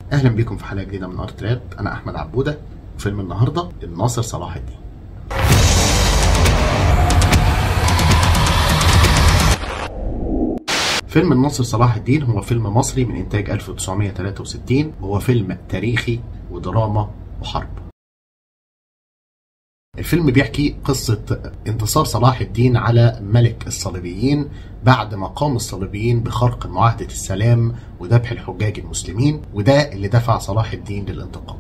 اهلا بكم في حلقه جديده من ارت راب انا احمد عبوده فيلم النهارده الناصر صلاح الدين فيلم الناصر صلاح الدين هو فيلم مصري من انتاج 1963 وهو فيلم تاريخي ودراما وحرب الفيلم بيحكي قصة انتصار صلاح الدين على ملك الصليبيين بعد ما قام الصليبيين بخرق معاهدة السلام وذبح الحجاج المسلمين وده اللي دفع صلاح الدين للانتقام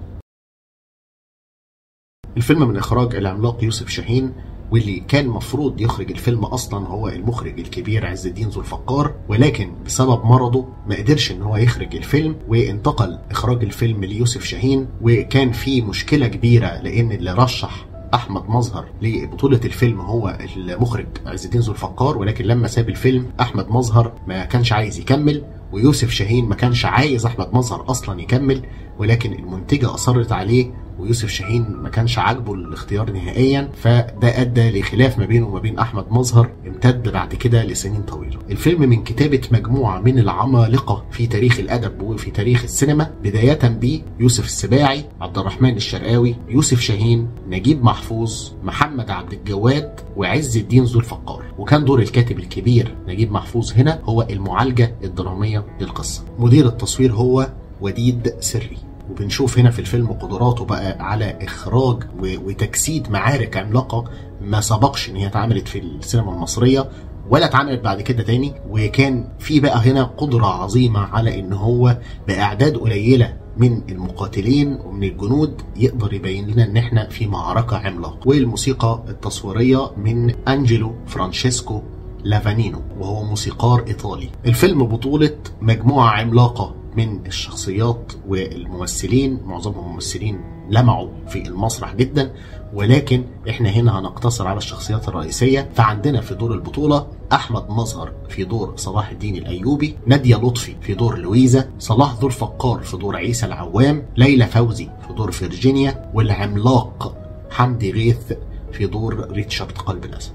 الفيلم من إخراج العملاق يوسف شاهين واللي كان مفروض يخرج الفيلم اصلا هو المخرج الكبير عز الدين ذو الفقار ولكن بسبب مرضه ما قدرش ان هو يخرج الفيلم وانتقل اخراج الفيلم ليوسف شاهين وكان في مشكله كبيره لان اللي رشح احمد مظهر لبطوله الفيلم هو المخرج عز الدين ذو الفقار ولكن لما ساب الفيلم احمد مظهر ما كانش عايز يكمل ويوسف شاهين ما كانش عايز احمد مظهر اصلا يكمل ولكن المنتجه اصرت عليه ويوسف شاهين ما كانش عاجبه الاختيار نهائيا فده ادى لخلاف ما بينه وما بين احمد مظهر امتد بعد كده لسنين طويله. الفيلم من كتابه مجموعه من العمالقه في تاريخ الادب وفي تاريخ السينما بدايه بيوسف السباعي، عبد الرحمن الشرقاوي، يوسف شاهين، نجيب محفوظ، محمد عبد الجواد وعز الدين ذو الفقار، وكان دور الكاتب الكبير نجيب محفوظ هنا هو المعالجه الدراميه للقصه. مدير التصوير هو وديد سري. وبنشوف هنا في الفيلم قدراته بقى على اخراج وتجسيد معارك عملاقه ما سبقش ان هي اتعملت في السينما المصريه ولا اتعملت بعد كده تاني وكان في بقى هنا قدره عظيمه على ان هو باعداد قليله من المقاتلين ومن الجنود يقدر يبين لنا ان احنا في معركه عملاقه والموسيقى التصويريه من انجلو فرانشيسكو لافانينو وهو موسيقار ايطالي الفيلم بطوله مجموعه عملاقه من الشخصيات والممثلين معظمهم ممثلين لمعوا في المسرح جدا ولكن احنا هنا هنقتصر على الشخصيات الرئيسية فعندنا في دور البطولة أحمد مظهر في دور صلاح الدين الأيوبي نادية لطفي في دور لويزا صلاح ذو الفقار في دور عيسى العوام ليلى فوزي في دور فيرجينيا والعملاق حمدي غيث في دور ريتشارد قلب الأسد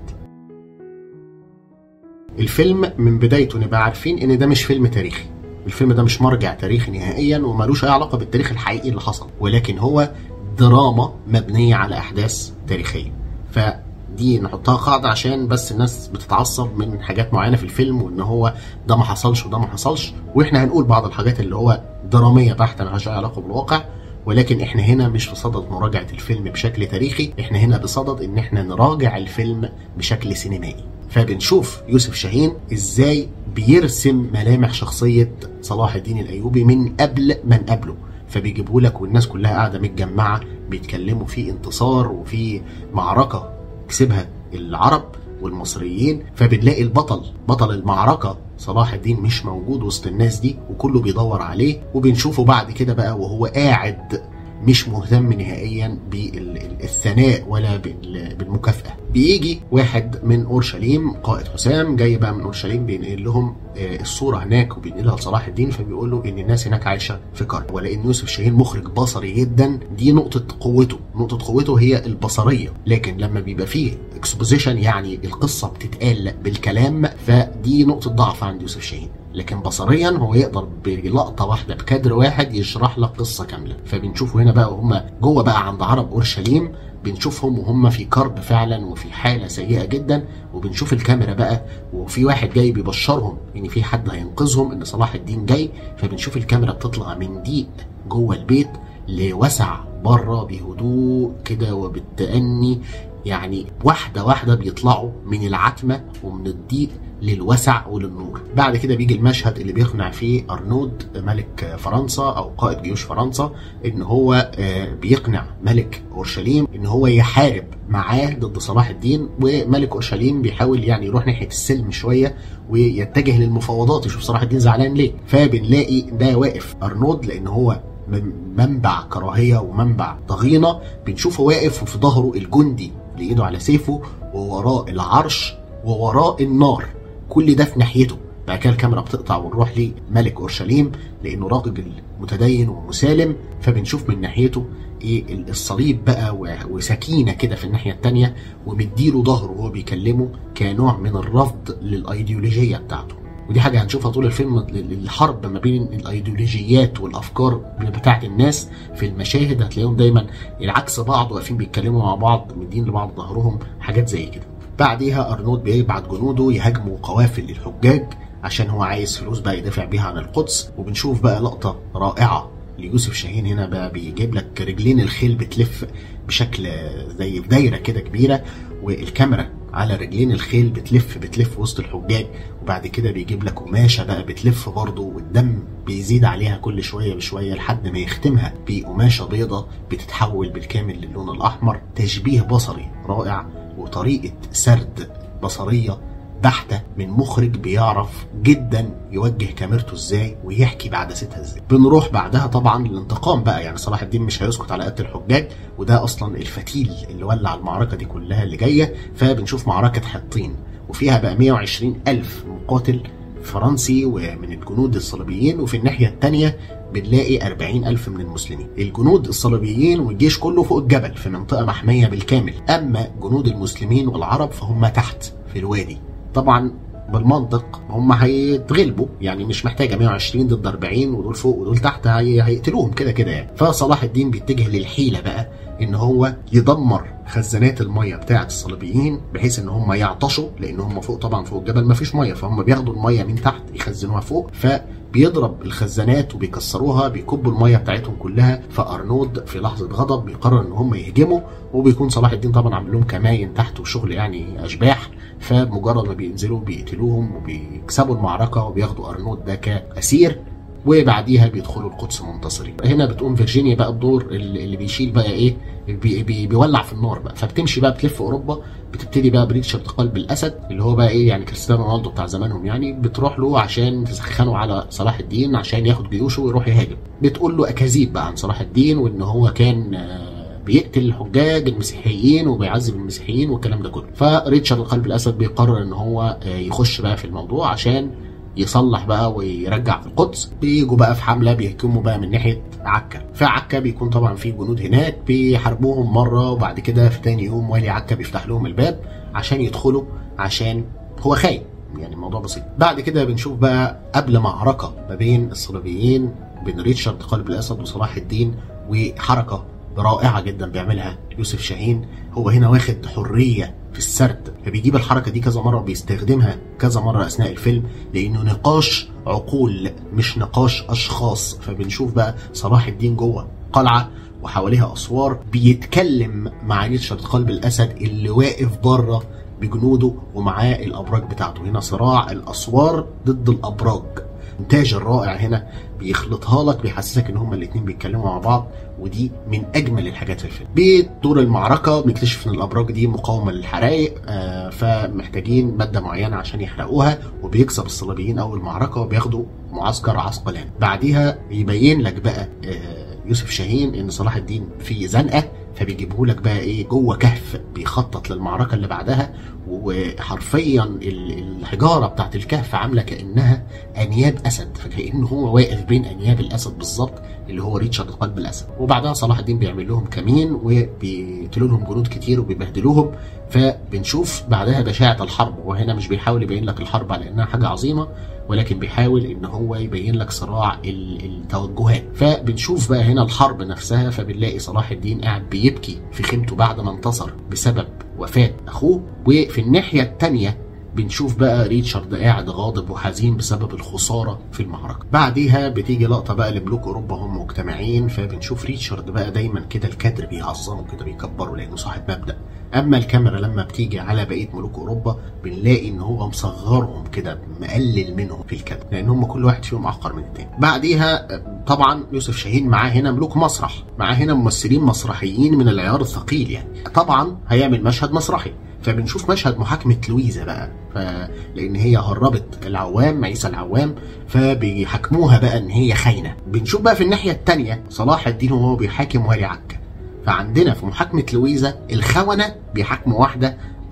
الفيلم من بدايته نبقى عارفين ان ده مش فيلم تاريخي الفيلم ده مش مرجع تاريخي نهائيا ومالوش اي علاقه بالتاريخ الحقيقي اللي حصل ولكن هو دراما مبنيه على احداث تاريخيه فدي نحطها قاعده عشان بس الناس بتتعصب من حاجات معينه في الفيلم وان هو ده ما حصلش وده ما حصلش واحنا هنقول بعض الحاجات اللي هو دراميه بحته ملهاش اي علاقه بالواقع ولكن احنا هنا مش في صدد مراجعه الفيلم بشكل تاريخي احنا هنا بصدد ان احنا نراجع الفيلم بشكل سينمائي فبنشوف يوسف شاهين ازاي بيرسم ملامح شخصية صلاح الدين الأيوبي من قبل ما نقابله فبيجيبه لك والناس كلها قاعدة متجمعة بيتكلموا في انتصار وفي معركة كسبها العرب والمصريين فبنلاقي البطل بطل المعركة صلاح الدين مش موجود وسط الناس دي وكله بيدور عليه وبنشوفه بعد كده بقى وهو قاعد مش مهتم نهائيا بالثناء ولا بالمكافأة بيجي واحد من اورشليم قائد حسام جاي بقى من اورشليم بينقل لهم الصوره هناك وبينقلها لصلاح الدين فبيقول له ان الناس هناك عايشه في كرب ولان يوسف شاهين مخرج بصري جدا دي نقطه قوته نقطه قوته هي البصريه لكن لما بيبقى فيه اكسبوزيشن يعني القصه بتتقال بالكلام فدي نقطه ضعف عند يوسف شاهين لكن بصريا هو يقدر بلقطه واحده بكادر واحد يشرح لك قصه كامله فبنشوفه هنا بقى وهم جوه بقى عند عرب اورشليم بنشوفهم وهم في كرب فعلا وفي حاله سيئه جدا وبنشوف الكاميرا بقى وفي واحد جاي بيبشرهم ان في حد هينقذهم ان صلاح الدين جاي فبنشوف الكاميرا بتطلع من ضيق جوه البيت لوسع بره بهدوء كده وبالتأني يعني واحده واحده بيطلعوا من العتمه ومن الضيق للوسع وللنور بعد كده بيجي المشهد اللي بيقنع فيه ارنود ملك فرنسا او قائد جيوش فرنسا ان هو بيقنع ملك اورشليم ان هو يحارب معاه ضد صلاح الدين وملك اورشليم بيحاول يعني يروح ناحيه السلم شويه ويتجه للمفاوضات يشوف صلاح الدين زعلان ليه فبنلاقي ده واقف ارنود لان هو منبع كراهيه ومنبع ضغينه بنشوفه واقف وفي ظهره الجندي اللي ايده على سيفه ووراه العرش ووراه النار كل ده في ناحيته بعد كده الكاميرا بتقطع ونروح لملك اورشليم لانه راجل متدين ومسالم فبنشوف من ناحيته ايه الصليب بقى وسكينه كده في الناحيه الثانيه ومديله ظهره وهو بيكلمه كنوع من الرفض للايديولوجيه بتاعته ودي حاجه هنشوفها طول الفيلم الحرب ما بين الايديولوجيات والافكار بتاعه الناس في المشاهد هتلاقيهم دايما العكس بعض واقفين بيتكلموا مع بعض مدين لبعض ظهرهم حاجات زي كده بعديها ارنولد بيبعت جنوده يهاجموا قوافل الحجاج عشان هو عايز فلوس بقى يدافع بيها عن القدس وبنشوف بقى لقطه رائعه ليوسف شاهين هنا بقى بيجيب لك رجلين الخيل بتلف بشكل زي دايره كده كبيره والكاميرا على رجلين الخيل بتلف بتلف وسط الحجاج وبعد كده بيجيب لك قماشه بقى بتلف برضه والدم بيزيد عليها كل شويه بشويه لحد ما يختمها بقماشه بيضه بتتحول بالكامل للون الاحمر تشبيه بصري رائع وطريقه سرد بصريه بحتة من مخرج بيعرف جدا يوجه كاميرته ازاي ويحكي بعدستها ازاي بنروح بعدها طبعا الانتقام بقى يعني صلاح الدين مش هيسكت على قتل الحجاج وده اصلا الفتيل اللي ولع المعركة دي كلها اللي جاية فبنشوف معركة حطين وفيها بقى 120 ألف مقاتل فرنسي ومن الجنود الصليبيين وفي الناحية الثانية بنلاقي 40 ألف من المسلمين الجنود الصليبيين والجيش كله فوق الجبل في منطقة محمية بالكامل أما جنود المسلمين والعرب فهم تحت في الوادي طبعا بالمنطق هم هيتغلبوا يعني مش محتاجه 120 ضد 40 ودول فوق ودول تحت هيقتلوهم كده كده يعني فصلاح الدين بيتجه للحيله بقى ان هو يدمر خزانات الميه بتاعه الصليبيين بحيث ان هم يعطشوا لان هم فوق طبعا فوق الجبل ما فيش ميه فهم بياخدوا الميه من تحت يخزنوها فوق فبيضرب الخزانات وبيكسروها بيكبوا الميه بتاعتهم كلها فارنولد في لحظه غضب بيقرر ان هم يهجموا وبيكون صلاح الدين طبعا عامل لهم كماين تحت وشغل يعني اشباح فبمجرد ما بينزلوا بيقتلوهم وبيكسبوا المعركه وبياخدوا ارنولد ده كاسير وبعديها بيدخلوا القدس منتصرين هنا بتقوم فيرجينيا بقى الدور اللي بيشيل بقى ايه بي بي بيولع في النار بقى فبتمشي بقى بتلف اوروبا بتبتدي بقى بريتشارد قلب الاسد اللي هو بقى ايه يعني كريستيانو رونالدو بتاع زمانهم يعني بتروح له عشان تسخنه على صلاح الدين عشان ياخد جيوشه ويروح يهاجم بتقول له اكاذيب بقى عن صلاح الدين وان هو كان بيقتل الحجاج المسيحيين وبيعذب المسيحيين والكلام ده كله فريتشارد قلب الاسد بيقرر ان هو يخش بقى في الموضوع عشان يصلح بقى ويرجع في القدس بيجوا بقى في حمله بيهجموا بقى من ناحيه عكا في عكا بيكون طبعا في جنود هناك بيحاربوهم مره وبعد كده في تاني يوم والي عكا بيفتح لهم الباب عشان يدخلوا عشان هو خاين يعني الموضوع بسيط بعد كده بنشوف بقى قبل معركه ما بين الصليبيين بين ريتشارد قلب الاسد وصلاح الدين وحركه رائعه جدا بيعملها يوسف شاهين هو هنا واخد حريه في السرد فبيجيب الحركه دي كذا مره وبيستخدمها كذا مره اثناء الفيلم لانه نقاش عقول مش نقاش اشخاص فبنشوف بقى صلاح الدين جوه قلعه وحواليها اسوار بيتكلم مع ريتشارد قلب الاسد اللي واقف بره بجنوده ومعاه الابراج بتاعته هنا صراع الاسوار ضد الابراج الانتاج الرائع هنا بيخلطها لك بيحسسك ان هما الاثنين بيتكلموا مع بعض ودي من اجمل الحاجات في الفيلم بتدور المعركه بنكتشف ان الابراج دي مقاومه للحرائق آه فمحتاجين ماده معينه عشان يحرقوها وبيكسب الصليبيين اول معركه وبياخدوا معسكر عسقلان بعديها يبين لك بقى آه يوسف شاهين ان صلاح الدين في زنقه فبيجيبه لك بقى ايه جوه كهف بيخطط للمعركه اللي بعدها وحرفيا الحجاره بتاعت الكهف عامله كانها انياب اسد فكانه هو واقف بين انياب الاسد بالظبط اللي هو ريتشارد قلب الاسد وبعدها صلاح الدين بيعمل لهم كمين وبيقتلوا لهم جنود كتير وبيبهدلوهم فبنشوف بعدها بشاعه الحرب وهنا مش بيحاول يبين لك الحرب على انها حاجه عظيمه ولكن بيحاول ان هو يبين لك صراع التوجهات فبنشوف بقى هنا الحرب نفسها فبنلاقي صلاح الدين قاعد بيبكي في خيمته بعد ما انتصر بسبب وفاه اخوه وفي الناحيه الثانيه بنشوف بقى ريتشارد قاعد غاضب وحزين بسبب الخسارة في المعركة بعديها بتيجي لقطة بقى لملوك أوروبا هم مجتمعين فبنشوف ريتشارد بقى دايما كده الكادر بيعظمه كده بيكبره لأنه صاحب مبدأ أما الكاميرا لما بتيجي على بقية ملوك أوروبا بنلاقي إن هو مصغرهم كده مقلل منهم في الكادر لأن هم كل واحد فيهم أحقر من التاني بعديها طبعا يوسف شاهين معاه هنا ملوك مسرح معاه هنا ممثلين مسرحيين من العيار الثقيل يعني طبعا هيعمل مشهد مسرحي فبنشوف مشهد محاكمة لويزا بقى ف... لأن هي هربت العوام عيسى العوام فبيحاكموها بقى إن هي خاينة بنشوف بقى في الناحية التانية صلاح الدين وهو بيحاكم والي عكا فعندنا في محاكمة لويزا الخونة بيحاكموا واحدة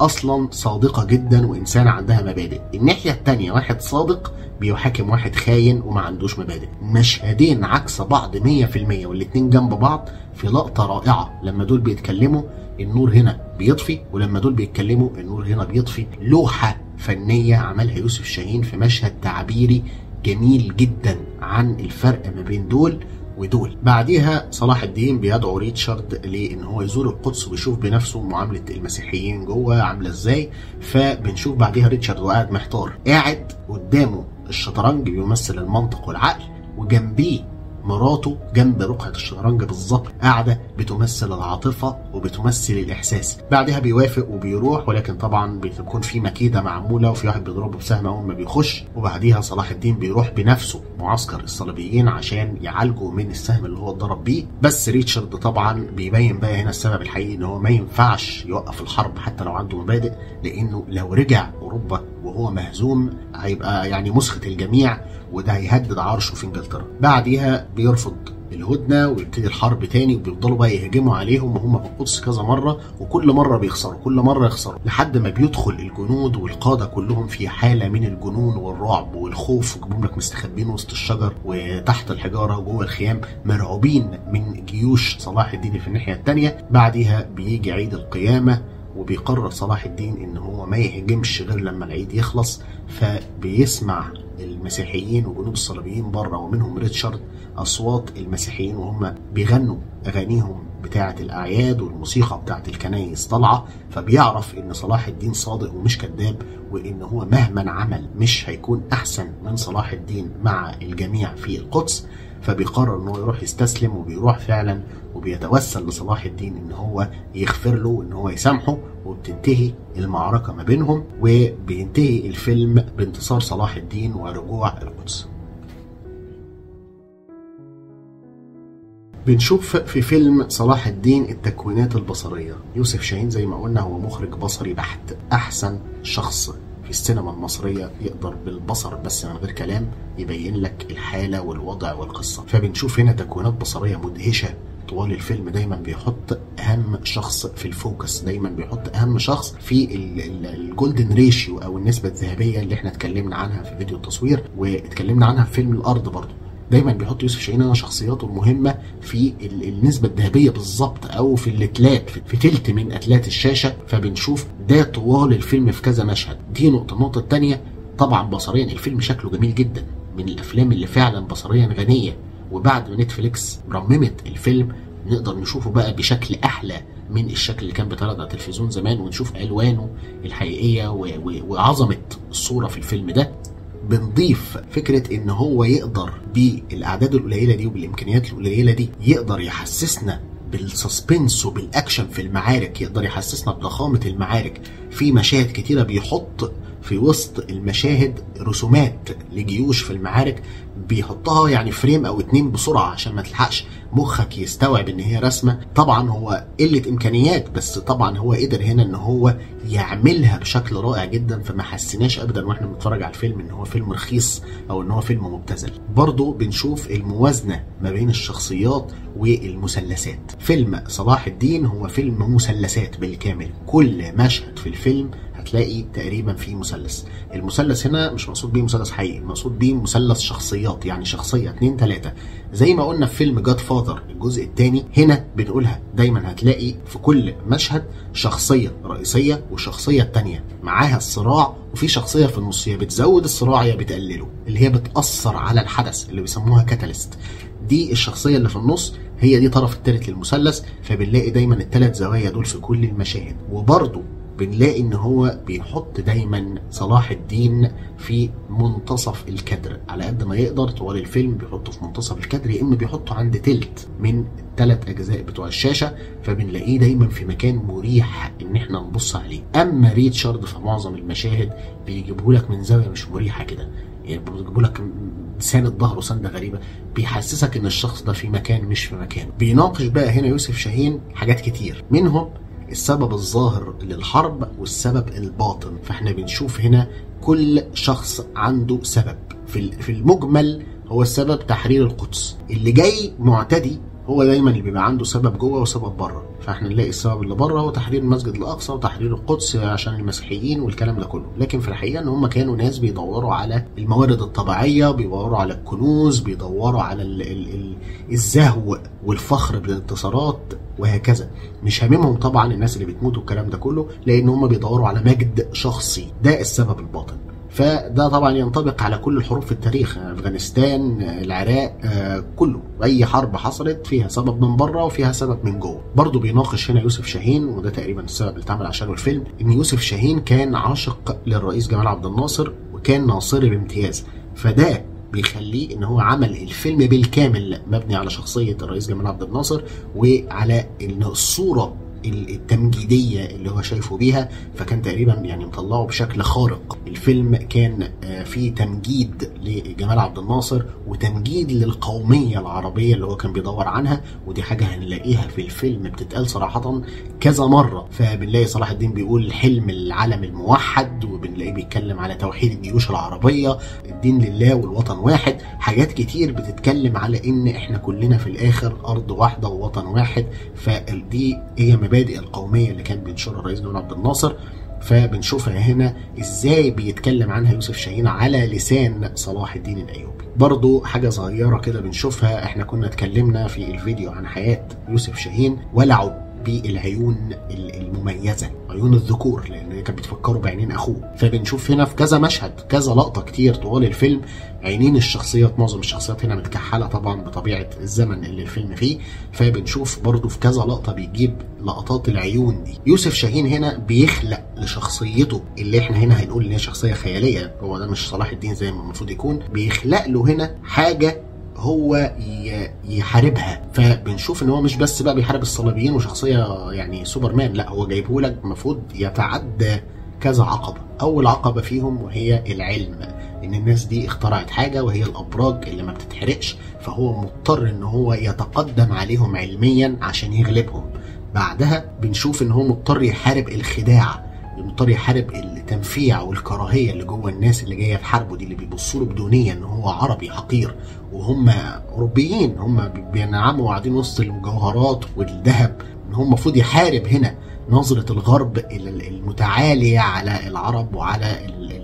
اصلا صادقه جدا وانسانه عندها مبادئ الناحيه التانية واحد صادق بيحاكم واحد خاين وما عندوش مبادئ مشهدين عكس بعض 100% والاتنين جنب بعض في لقطه رائعه لما دول بيتكلموا النور هنا بيطفي ولما دول بيتكلموا النور هنا بيطفي لوحه فنيه عملها يوسف شاهين في مشهد تعبيري جميل جدا عن الفرق ما بين دول ودول بعديها صلاح الدين بيدعو ريتشارد لان هو يزور القدس ويشوف بنفسه معامله المسيحيين جوه عامله ازاي فبنشوف بعديها ريتشارد وقاعد محتار قاعد قدامه الشطرنج بيمثل المنطق والعقل وجنبيه مراته جنب رقعة الشطرنج بالظبط قاعدة بتمثل العاطفة وبتمثل الإحساس بعدها بيوافق وبيروح ولكن طبعا بتكون في مكيدة معمولة وفي واحد بيضربه بسهم أول ما بيخش وبعديها صلاح الدين بيروح بنفسه معسكر الصليبيين عشان يعالجه من السهم اللي هو اتضرب بيه بس ريتشارد طبعا بيبين بقى هنا السبب الحقيقي ان هو ما ينفعش يوقف الحرب حتى لو عنده مبادئ لانه لو رجع اوروبا وهو مهزوم هيبقى يعني مسخة الجميع وده هيهدد عرشه في انجلترا بعديها بيرفض الهدنه ويبتدي الحرب تاني وبيفضلوا بقى يهجموا عليهم وهم في القدس كذا مره وكل مره بيخسروا كل مره يخسروا لحد ما بيدخل الجنود والقاده كلهم في حاله من الجنون والرعب والخوف وجيبهم لك مستخبين وسط الشجر وتحت الحجاره وجوه الخيام مرعوبين من جيوش صلاح الدين في الناحيه الثانيه بعدها بيجي عيد القيامه وبيقرر صلاح الدين ان هو ما يهجمش غير لما العيد يخلص فبيسمع المسيحيين وجنود الصليبيين بره ومنهم ريتشارد اصوات المسيحيين وهم بيغنوا اغانيهم بتاعه الاعياد والموسيقى بتاعه الكنايس طالعه فبيعرف ان صلاح الدين صادق ومش كذاب وان هو مهما عمل مش هيكون احسن من صلاح الدين مع الجميع في القدس فبيقرر ان هو يروح يستسلم وبيروح فعلا وبيتوسل لصلاح الدين ان هو يغفر له وان هو يسامحه وبتنتهي المعركة ما بينهم وبينتهي الفيلم بانتصار صلاح الدين ورجوع القدس بنشوف في فيلم صلاح الدين التكوينات البصرية يوسف شاهين زي ما قلنا هو مخرج بصري بحت أحسن شخص في السينما المصرية يقدر بالبصر بس من غير كلام يبين لك الحالة والوضع والقصة فبنشوف هنا تكوينات بصرية مدهشة طوال الفيلم دايما بيحط اهم شخص في الفوكس دايما بيحط اهم شخص في الجولدن ريشيو او النسبه الذهبيه اللي احنا اتكلمنا عنها في فيديو التصوير واتكلمنا عنها في فيلم الارض برضه دايما بيحط يوسف شاهين هنا شخصياته المهمه في النسبه الذهبيه بالظبط او في الاتلات في تلت من اتلات الشاشه فبنشوف ده طوال الفيلم في كذا مشهد دي نقطه النقطه الثانيه طبعا بصريا الفيلم شكله جميل جدا من الافلام اللي فعلا بصريا غنيه وبعد ما نتفليكس رممت الفيلم نقدر نشوفه بقى بشكل احلى من الشكل اللي كان بيتعرض على التلفزيون زمان ونشوف الوانه الحقيقيه وعظمه الصوره في الفيلم ده بنضيف فكره ان هو يقدر بالاعداد القليله دي وبالامكانيات القليله دي يقدر يحسسنا بالسسبنس وبالاكشن في المعارك يقدر يحسسنا بضخامه المعارك في مشاهد كتيره بيحط في وسط المشاهد رسومات لجيوش في المعارك بيحطها يعني فريم او اتنين بسرعه عشان ما تلحقش مخك يستوعب ان هي رسمه طبعا هو قله امكانيات بس طبعا هو قدر هنا ان هو يعملها بشكل رائع جدا فما حسيناش ابدا واحنا بنتفرج على الفيلم ان هو فيلم رخيص او ان هو فيلم مبتذل برضه بنشوف الموازنه ما بين الشخصيات والمثلثات فيلم صلاح الدين هو فيلم مثلثات بالكامل كل مشهد في الفيلم هتلاقي تقريبا في مثلث المثلث هنا مش مقصود بيه مثلث حقيقي مقصود بيه مثلث شخصيات يعني شخصيه اتنين تلاته زي ما قلنا في فيلم جاد فاذر الجزء الثاني هنا بنقولها دايما هتلاقي في كل مشهد شخصيه رئيسيه والشخصيه الثانيه معاها الصراع وفي شخصيه في النص يا بتزود الصراع يا بتقلله اللي هي بتاثر على الحدث اللي بيسموها كاتاليست دي الشخصيه اللي في النص هي دي طرف الثالث للمثلث فبنلاقي دايما الثلاث زوايا دول في كل المشاهد وبرضه بنلاقي ان هو بيحط دايما صلاح الدين في منتصف الكادر على قد ما يقدر طوال الفيلم بيحطه في منتصف الكادر يا اما بيحطه عند تلت من الثلاث اجزاء بتوع الشاشه فبنلاقيه دايما في مكان مريح ان احنا نبص عليه اما ريتشارد في معظم المشاهد بيجيبه لك من زاويه مش مريحه كده يعني بيجيبوا لك ساند ظهره سنده غريبه بيحسسك ان الشخص ده في مكان مش في مكان بيناقش بقى هنا يوسف شاهين حاجات كتير منهم السبب الظاهر للحرب والسبب الباطن فاحنا بنشوف هنا كل شخص عنده سبب في في المجمل هو السبب تحرير القدس اللي جاي معتدي هو دايما اللي بيبقى عنده سبب جوه وسبب بره فاحنا نلاقي السبب اللي بره هو تحرير المسجد الاقصى وتحرير القدس عشان المسيحيين والكلام ده كله لكن في الحقيقه ان هم كانوا ناس بيدوروا على الموارد الطبيعيه بيدوروا على الكنوز بيدوروا على ال ال ال الزهو والفخر بالانتصارات وهكذا مش هاممهم طبعا الناس اللي بتموت والكلام ده كله لان هم بيدوروا على مجد شخصي ده السبب الباطن فده طبعا ينطبق على كل الحروب في التاريخ افغانستان العراق آه، كله اي حرب حصلت فيها سبب من بره وفيها سبب من جوه برضه بيناقش هنا يوسف شاهين وده تقريبا السبب اللي اتعمل عشانه الفيلم ان يوسف شاهين كان عاشق للرئيس جمال عبد الناصر وكان ناصري بامتياز فده بيخليه ان هو عمل الفيلم بالكامل مبني على شخصيه الرئيس جمال عبد الناصر وعلى ان الصوره التمجيديه اللي هو شايفه بيها فكان تقريبا يعني مطلعه بشكل خارق الفيلم كان آه، فيه تمجيد لجمال عبد الناصر وتمجيد للقوميه العربيه اللي هو كان بيدور عنها ودي حاجه هنلاقيها في الفيلم بتتقال صراحه كذا مره فبنلاقي صلاح الدين بيقول حلم العالم الموحد وبنلاقيه بيتكلم على توحيد الجيوش العربيه الدين لله والوطن واحد حاجات كتير بتتكلم على ان احنا كلنا في الاخر ارض واحده ووطن واحد فدي هي المبادئ القوميه اللي كان بينشرها الرئيس جمال عبد الناصر فبنشوفها هنا ازاي بيتكلم عنها يوسف شاهين على لسان صلاح الدين الايوبي برضو حاجة صغيرة كده بنشوفها احنا كنا اتكلمنا في الفيديو عن حياة يوسف شاهين ولعوا بالعيون المميزة عيون الذكور لان هي كانت بتفكره بعينين اخوه فبنشوف هنا في كذا مشهد كذا لقطة كتير طوال الفيلم عينين الشخصيات معظم الشخصيات هنا متكحلة طبعا بطبيعة الزمن اللي الفيلم فيه فبنشوف برضو في كذا لقطة بيجيب لقطات العيون دي يوسف شاهين هنا بيخلق لشخصيته اللي احنا هنا هنقول ان هي شخصية خيالية هو ده مش صلاح الدين زي ما المفروض يكون بيخلق له هنا حاجة هو يحاربها فبنشوف ان هو مش بس بقى بيحارب الصليبيين وشخصيه يعني سوبرمان لا هو جايبه لك المفروض يتعدى كذا عقبه اول عقبه فيهم وهي العلم ان الناس دي اخترعت حاجه وهي الابراج اللي ما بتتحرقش فهو مضطر ان هو يتقدم عليهم علميا عشان يغلبهم بعدها بنشوف ان هو مضطر يحارب الخداع مضطر يحارب التنفيع والكراهيه اللي جوه الناس اللي جايه تحاربه دي اللي بيبصوا له بدونيه ان هو عربي حقير وهم اوروبيين هم بينعموا وقاعدين وسط المجوهرات والذهب ان هو المفروض يحارب هنا نظره الغرب المتعاليه على العرب وعلى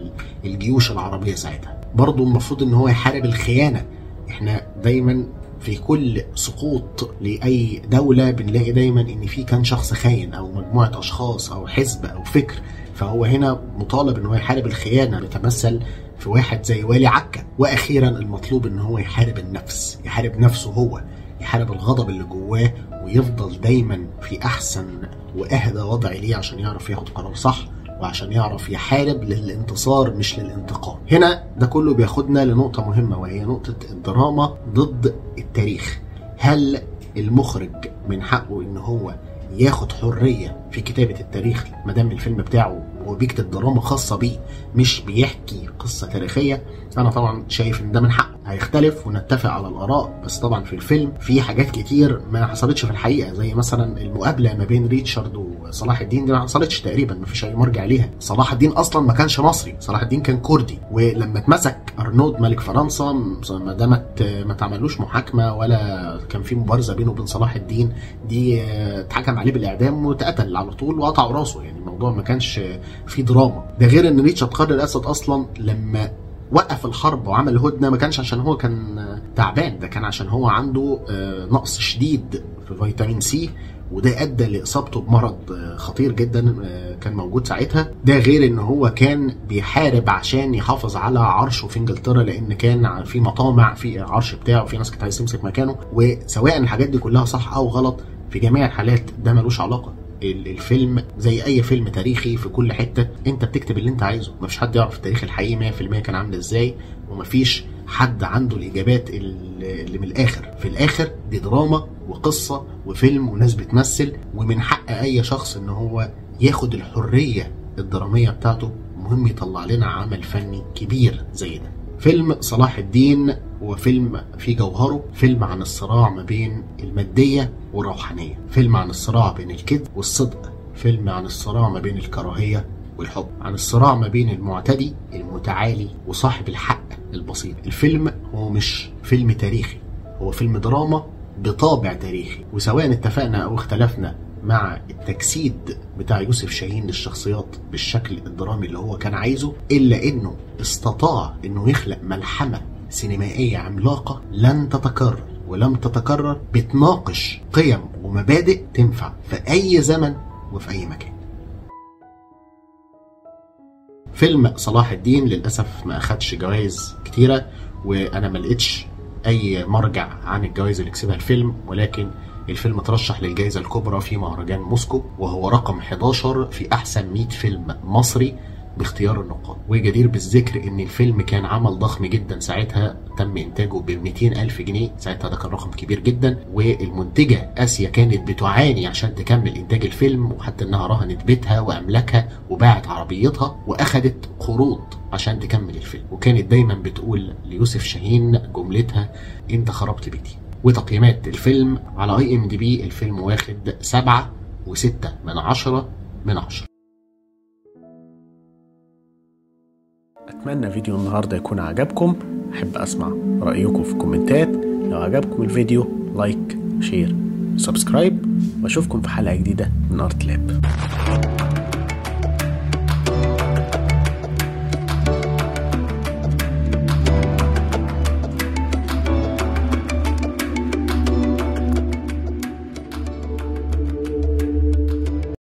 الجيوش العربيه ساعتها برضه المفروض ان هو يحارب الخيانه احنا دايما في كل سقوط لاي دوله بنلاقي دايما ان في كان شخص خاين او مجموعه اشخاص او حزب او فكر فهو هنا مطالب ان هو يحارب الخيانه بيتمثل في واحد زي والي عكا واخيرا المطلوب ان هو يحارب النفس يحارب نفسه هو يحارب الغضب اللي جواه ويفضل دايما في احسن واهدى وضع ليه عشان يعرف ياخد قرار صح وعشان يعرف يحارب للانتصار مش للانتقام هنا ده كله بياخدنا لنقطة مهمة وهي نقطة الدراما ضد التاريخ هل المخرج من حقه ان هو ياخد حرية في كتابة التاريخ ما دام الفيلم بتاعه هو بيكتب دراما خاصة بيه مش بيحكي قصة تاريخية أنا طبعا شايف إن ده من حقه هيختلف ونتفق على الآراء بس طبعا في الفيلم في حاجات كتير ما حصلتش في الحقيقة زي مثلا المقابلة ما بين ريتشارد وصلاح الدين دي ما حصلتش تقريبا ما فيش أي مرجع ليها صلاح الدين أصلا ما كانش مصري صلاح الدين كان كردي ولما اتمسك أرنولد ملك فرنسا ما دامت ما تعملوش محاكمة ولا كان في مبارزة بينه وبين صلاح الدين دي اتحكم عليه بالإعدام واتقتل على طول وقطعوا راسه يعني الموضوع ما كانش في دراما ده غير ان ريتشارد قرن الاسد اصلا لما وقف الحرب وعمل الهدنه ما كانش عشان هو كان تعبان ده كان عشان هو عنده نقص شديد في فيتامين سي وده ادى لاصابته بمرض خطير جدا كان موجود ساعتها ده غير ان هو كان بيحارب عشان يحافظ على عرشه في انجلترا لان كان في مطامع في العرش بتاعه في ناس كانت عايزه تمسك مكانه وسواء الحاجات دي كلها صح او غلط في جميع الحالات ده ملوش علاقه الفيلم زي اي فيلم تاريخي في كل حته انت بتكتب اللي انت عايزه مفيش حد يعرف التاريخ الحقيقي 100% كان عامل ازاي ومفيش حد عنده الاجابات اللي من الاخر في الاخر دي دراما وقصه وفيلم وناس بتمثل ومن حق اي شخص ان هو ياخد الحريه الدراميه بتاعته مهم يطلع لنا عمل فني كبير زي ده فيلم صلاح الدين هو فيلم في جوهره فيلم عن الصراع ما بين المادية والروحانية فيلم عن الصراع بين الكذب والصدق فيلم عن الصراع ما بين الكراهية والحب عن الصراع ما بين المعتدي المتعالي وصاحب الحق البسيط الفيلم هو مش فيلم تاريخي هو فيلم دراما بطابع تاريخي وسواء اتفقنا او اختلفنا مع التجسيد بتاع يوسف شاهين للشخصيات بالشكل الدرامي اللي هو كان عايزه الا انه استطاع انه يخلق ملحمه سينمائيه عملاقه لن تتكرر ولم تتكرر بتناقش قيم ومبادئ تنفع في اي زمن وفي اي مكان فيلم صلاح الدين للاسف ما اخدش جوائز كتيره وانا ما لقيتش اي مرجع عن الجوائز اللي كسبها الفيلم ولكن الفيلم ترشح للجائزة الكبرى في مهرجان موسكو وهو رقم 11 في أحسن 100 فيلم مصري باختيار النقاد وجدير بالذكر ان الفيلم كان عمل ضخم جدا ساعتها تم انتاجه ب 200 الف جنيه ساعتها ده كان رقم كبير جدا والمنتجه اسيا كانت بتعاني عشان تكمل انتاج الفيلم وحتى انها رهنت بيتها واملاكها وباعت عربيتها واخدت قروض عشان تكمل الفيلم وكانت دايما بتقول ليوسف شاهين جملتها انت خربت بيتي وتقييمات الفيلم على اي ام دي بي الفيلم واخد سبعة وستة من عشرة من عشرة أتمنى فيديو النهاردة يكون عجبكم أحب أسمع رأيكم في الكومنتات لو عجبكم الفيديو لايك شير سبسكرايب وأشوفكم في حلقة جديدة من أرت لاب